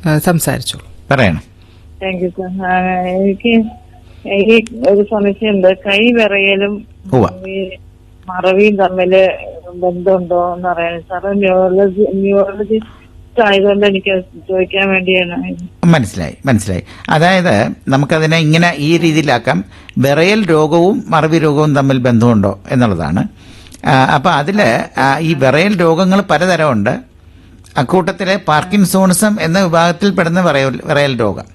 ആ, സംസാരിച്ചോളൂ പറയണം താങ്ക് യു സാർ എനിക്ക് എനിക്ക് ഒരു സംശയമുണ്ട് കൈ വിറയലും ഉവ്വ. ഈ മറവിയും തമ്മില് ബന്ധമുണ്ടോ എന്ന് അറിയാൻ സാറ് ന്യൂറോളജി ന്യൂറോളജിസ്റ്റ് ആയതുകൊണ്ട് എനിക്ക് ചോദിക്കാൻ വേണ്ടിയാണ് മനസ്സിലായി മനസ്സിലായി അതായത് നമുക്കതിനെ ഇങ്ങനെ ഈ രീതിയിലാക്കാം വിറയൽ രോഗവും മറവി രോഗവും തമ്മിൽ ബന്ധമുണ്ടോ എന്നുള്ളതാണ് അപ്പോൾ അതിൽ ഈ വിറയൽ രോഗങ്ങൾ പലതരമുണ്ട് അക്കൂട്ടത്തിലെ പാർക്കിൻസോണിസം എന്ന വിഭാഗത്തിൽപ്പെടുന്ന വിറയൽ വിറയൽ രോഗം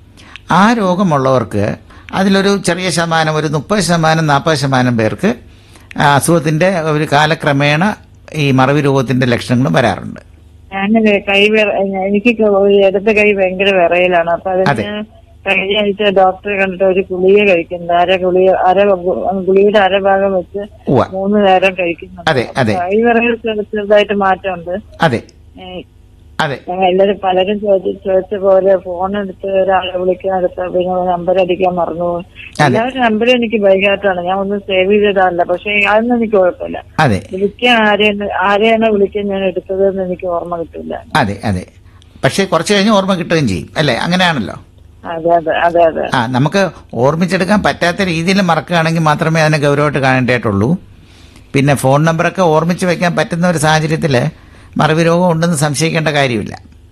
ആ രോഗമുള്ളവർക്ക് അതിലൊരു ചെറിയ ശതമാനം ഒരു മുപ്പത് ശതമാനം നാൽപ്പത് ശതമാനം പേർക്ക് ആ അസുഖത്തിൻ്റെ ഒരു കാലക്രമേണ ഈ മറവി രോഗത്തിൻ്റെ ലക്ഷണങ്ങളും വരാറുണ്ട് ഞാൻ കൈ വിറ എനിക്ക് ഒരു ഇടത്തെ കൈ ഭയങ്കര വിറയലാണ് അപ്പൊ അതെ. അതിന് കഴിഞ്ഞ ആഴ്ച ഡോക്ടറെ കണ്ടിട്ട് ഒരു ഗുളിക കഴിക്കുന്നത് അര ഗുളിക അര ഗു- ഗുളികയുടെ അരഭാഗം വെച്ച് ഉവ്വ മൂന്ന് നേരം കഴിക്കുന്നുണ്ട് അതെ, അതെ. കൈ വിറയൽ ചെറുതായിട്ട് മാറ്റമുണ്ട് അതെ ഏഹ് അതെ ഞങ്ങൾ എല്ലാരും പലരും ചോദിച്ച ചോദിച്ച പോലെ ഫോൺ എടുത്ത് ഒരാളെ വിളിക്കാൻ എടുത്ത് പിന്നെ നമ്പർ അടിക്കാൻ മറന്നു പോകും. എല്ലാവരും നമ്പർ എനിക്ക് ബൈഹാർട്ടാണ് ഞാൻ ഒന്നും സേവ് ചെയ്തിടാറില്ല പക്ഷെ അതൊന്നും എനിക്ക് കുഴപ്പമില്ല അതെ വിളിക്കാൻ ആരെയാണ് ആരെയാണ് വിളിക്കാൻ ഞാൻ എടുത്തതെന്ന് എനിക്ക് ഓർമ്മ കിട്ടില്ല അതെ അതെ പക്ഷേ കുറച്ച് കഴിഞ്ഞ് ഓർമ്മ കിട്ടുകയും ചെയ്യും അല്ലേ അങ്ങനെയാണല്ലോ അതെ അതെ അതെ അതെ ആ നമുക്ക് ഓർമ്മിച്ചെടുക്കാൻ പറ്റാത്ത രീതിയിൽ മറക്കുകയാണെങ്കിൽ മാത്രമേ അതിനെ ഗൗരവമായിട്ട് കാണേണ്ടതായിട്ടുള്ളൂ പിന്നെ ഫോൺ നമ്പറൊക്കെ ഓർമ്മിച്ച് വെക്കാൻ പറ്റുന്ന ഒരു സാഹചര്യത്തിൽ മറവി രോഗം ഉണ്ടെന്ന് സംശയിക്കേണ്ട കാര്യമില്ല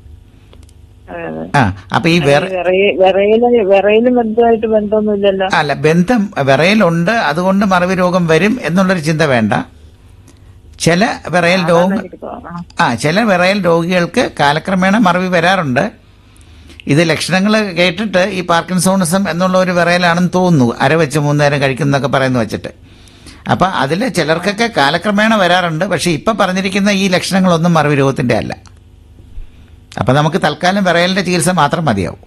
അതെ, അതെ. ആ അപ്പോൾ ഈ വേറെ വിറയ- വിറയല് വിറയലും ബന്ധമായിട്ട് ബന്ധമൊന്നുമില്ലല്ലോ അല്ല ബന്ധം വിറയലുണ്ട് അതുകൊണ്ട് മറവി രോഗം വരും എന്നുള്ളൊരു ചിന്ത വേണ്ട ചില വിറയൽ രോഗം എനിക്ക് തോന്നണം ആ ചില വിറയൽ രോഗികൾക്ക് കാലക്രമേണ മറവി വരാറുണ്ട് ഇത് ലക്ഷണങ്ങൾ കേട്ടിട്ട് ഈ പാർക്കിൻസോണിസം എന്നുള്ള ഒരു വിറയലാണെന്ന് തോന്നുന്നു അര വെച്ച് മൂന്ന് നേരം കഴിക്കുന്നൊക്കെ പറയുന്നു വെച്ചിട്ട് അപ്പം അതിൽ ചിലർക്കൊക്കെ കാലക്രമേണ വരാറുണ്ട് പക്ഷേ ഇപ്പം പറഞ്ഞിരിക്കുന്ന ഈ ലക്ഷണങ്ങളൊന്നും മറവി രോഗത്തിൻ്റെ അല്ല അപ്പം നമുക്ക് തൽക്കാലം വിറയലിൻ്റെ ചികിത്സ മാത്രം മതിയാവും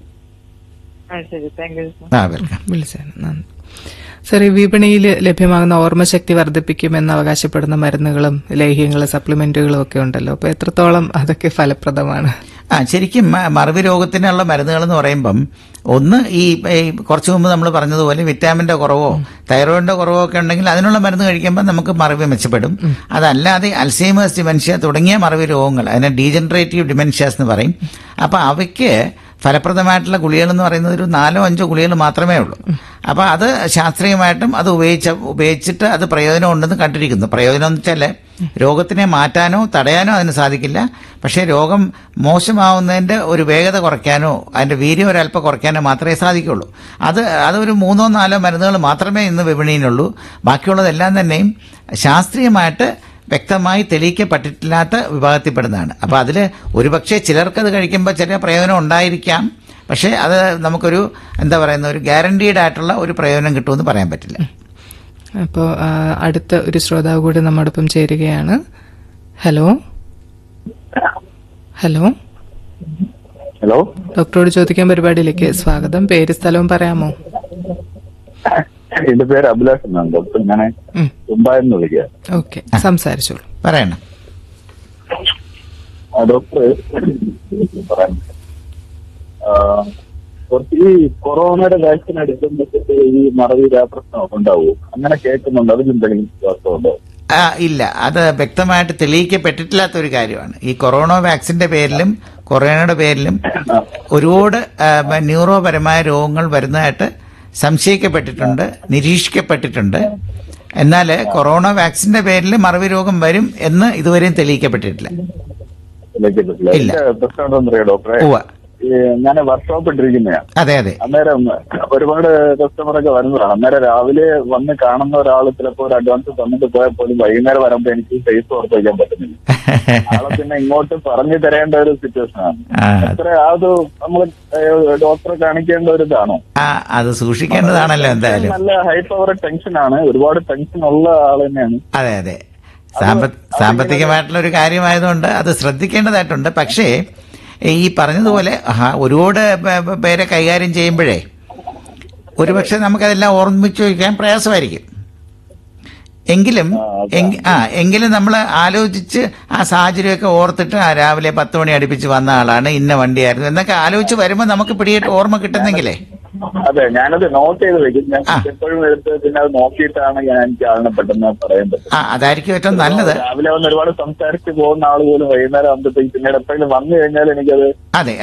ആ ശരി താങ്ക് യു സാർ ആ വെൽക്കം വിളിച്ചതിന് നന്ദി സർ ഈ വിപണിയിൽ ലഭ്യമാകുന്ന ഓർമ്മശക്തി വർദ്ധിപ്പിക്കുമെന്ന് അവകാശപ്പെടുന്ന മരുന്നുകളും ലേഹ്യങ്ങളും സപ്ലിമെന്റുകളും ഒക്കെ ഉണ്ടല്ലോ അപ്പൊ എത്രത്തോളം അതൊക്കെ ഫലപ്രദമാണ് ആ ശരിക്കും മ- മറവി രോഗത്തിനുള്ള മരുന്നുകൾ എന്ന് പറയുമ്പം ഒന്ന് ഈ ഈ കുറച്ച് മുമ്പ് നമ്മൾ പറഞ്ഞതുപോലെ വിറ്റാമിൻ്റെ കുറവോ തൈറോയിഡിൻ്റെ കുറവോ ഒക്കെ ഉണ്ടെങ്കിൽ അതിനുള്ള മരുന്ന് കഴിക്കുമ്പോൾ നമുക്ക് മറവി മെച്ചപ്പെടും അതല്ലാതെ അൽസൈമേഴ്സ് ഡിമെൻഷ്യ തുടങ്ങിയ മറവി രോഗങ്ങൾ അതിനെ ഡീജനറേറ്റീവ് ഡിമെൻഷ്യാസ് എന്ന് പറയും അപ്പോൾ അവയ്ക്ക് ഫലപ്രദമായിട്ടുള്ള ഗുളികൾ എന്ന് പറയുന്നത് ഒരു നാലോ അഞ്ചോ ഗുളികൾ മാത്രമേ ഉള്ളൂ അപ്പോൾ അത് ശാസ്ത്രീയമായിട്ടും അത് ഉപയോഗിച്ച ഉപയോഗിച്ചിട്ട് അത് പ്രയോജനം ഉണ്ടെന്ന് കണ്ടിരിക്കുന്നു പ്രയോജനം എന്ന് വെച്ചാൽ രോഗത്തിനെ മാറ്റാനോ തടയാനോ അതിന് സാധിക്കില്ല പക്ഷേ രോഗം മോശമാവുന്നതിൻ്റെ ഒരു വേഗത കുറയ്ക്കാനോ അതിൻ്റെ വീര്യം ഒരല്പം കുറയ്ക്കാനോ മാത്രമേ സാധിക്കുള്ളൂ അത് അതൊരു മൂന്നോ നാലോ മരുന്നുകൾ മാത്രമേ ഇന്ന് വിപണിയിലുള്ളൂ ബാക്കിയുള്ളതെല്ലാം തന്നെയും ശാസ്ത്രീയമായിട്ട് വ്യക്തമായി തെളിയിക്കപ്പെട്ടിട്ടില്ലാത്ത വിഭാഗത്തിൽപ്പെടുന്നതാണ് അപ്പോൾ അതിൽ ഒരുപക്ഷെ ചിലർക്കത് കഴിക്കുമ്പോൾ ചില പ്രയോജനം ഉണ്ടായിരിക്കാം പക്ഷേ അത് നമുക്കൊരു എന്താ പറയുന്ന ഒരു ഗ്യാരണ്ടീഡ് ആയിട്ടുള്ള ഒരു പ്രയോജനം കിട്ടുമെന്ന് പറയാൻ പറ്റില്ല അപ്പോൾ അടുത്ത ഒരു ശ്രോതാവ് കൂടി നമ്മോടൊപ്പം ചേരുകയാണ് ഹലോ ഹലോ ഹലോ ഡോക്ടറോട് ചോദിക്കാൻ പരിപാടിയിലേക്ക് സ്വാഗതം പേര് സ്ഥലവും പറയാമോ എന്റെ പേര് അഭിലാഷ് എന്നാണ് ഡോക്ടർ ഞാൻ ഉം, മുംബൈന്ന് വിളിക്കുക ഓക്കെ സംസാരിച്ചോളൂ പറയണം ആ, ഡോക്ടർ പറയാൻ ആ, കുറച്ച് ഈ കൊറോണയുടെ വാക്സിൻ എടുക്കുമ്പോഴത്തേക്ക് ഈ മറവിര പ്രശ്നം ഉണ്ടാവും അങ്ങനെ കേൾക്കുന്നുണ്ട് അതിലെന്തെങ്കിലും വിശ്വാസമുണ്ടോ ആ, ഇല്ല അത് വ്യക്തമായിട്ട് തെളിയിക്കപ്പെട്ടിട്ടില്ലാത്ത ഒരു കാര്യമാണ് ഈ കൊറോണ വാക്സിന്റെ പേരിലും കൊറോണയുടെ പേരിലും ഒരുപാട് ആ, ന്യൂറോപരമായ രോഗങ്ങൾ വരുന്നതായിട്ട് സംശയിക്കപ്പെട്ടിട്ടുണ്ട് നിരീക്ഷിക്കപ്പെട്ടിട്ടുണ്ട് എന്നാൽ കൊറോണ വാക്സിന്റെ പേരിൽ മറവി രോഗം വരും എന്ന് ഇതുവരെയും തെളിയിക്കപ്പെട്ടിട്ടില്ല ഇല്ല ഇല്ല. എന്റെ പ്രശ്നം എന്താണെന്ന് അറിയാം ഡോക്ടറെ ഉവ്വ ഈ ഞാൻ വർക്ക്ഷോപ്പ് ഇട്ടിരിക്കുന്നതാണ് അതെ അതെ അന്നേരം ഒരുപാട് കസ്റ്റമറൊക്കെ വരുന്നതാണ് അന്നേരം രാവിലെ വന്ന് കാണുന്ന ഒരാൾ ചിലപ്പോൾ ഒരു അഡ്വാൻസ് തന്നിട്ട് പോയാൽ പോലും വൈകുന്നേരം വരുമ്പോൾ എനിക്ക് ഫേസ് ഓർത്ത് വയ്ക്കാൻ പറ്റുന്നില്ല ആളെ പിന്നെ ഇങ്ങോട്ട് പറഞ്ഞു തരേണ്ട ഒരു സിറ്റുവേഷൻ ആണ് ആ, അത്ര അത് നമ്മൾ ഡോക്ടറെ കാണിക്കേണ്ട ഒരു ഇതാണോ ആ അത് സൂക്ഷിക്കേണ്ടതാണല്ലോ എന്തായാലും നല്ല ഹൈ പവർ ടെൻഷൻ ആണ് ഒരുപാട് ടെൻഷൻ ഉള്ള ആൾ തന്നെയാണ് അതെ അതെ സാമ്പ സാമ്പത്തികമായിട്ടുള്ള ഒരു കാര്യമായതുകൊണ്ട് അത് ശ്രദ്ധിക്കേണ്ടതായിട്ടുണ്ട് പക്ഷേ ഈ പറഞ്ഞതുപോലെ ആ, ഒരുപാട് പേ- പേ- പേരെ കൈകാര്യം ചെയ്യുമ്പോഴേ ഒരുപക്ഷെ നമുക്കതെല്ലാം ഓർമ്മിച്ച് വയ്ക്കാൻ പ്രയാസമായിരിക്കും എങ്കിലും എങ്കി- ആ എങ്കിലും നമ്മൾ ആലോചിച്ച് ആ സാഹചര്യമൊക്കെ ഓർത്തിട്ട് ആ രാവിലെ പത്ത് മണി അടുപ്പിച്ച് വന്ന ആളാണ് ഇന്ന വണ്ടിയായിരുന്നു എന്നൊക്കെ ആലോചിച്ച് വരുമ്പോൾ നമുക്ക് പിടിയിട്ട് ഓർമ്മ കിട്ടുന്നെങ്കിലേ അതെ ഞാനത് നോട്ട് ചെയ്ത് വെക്കും ഞാൻ ആ. എപ്പോഴും എടുത്ത് പിന്നെ അത് നോക്കിയിട്ടാണ് ഞാൻ എനിക്ക് ആളിനെ പെട്ടെന്ന് പറയാൻ പറ്റും ആ അതായിരിക്കും ഏറ്റവും നല്ലത് രാവിലെ വന്ന് ഒരുപാട് സംസാരിച്ച് പോകുന്ന ആൾ പോലും വൈകുന്നേരം ആകുമ്പോഴത്തേക്ക് പിന്നീട് എപ്പോഴും വന്നു കഴിഞ്ഞാൽ എനിക്കത് അതെ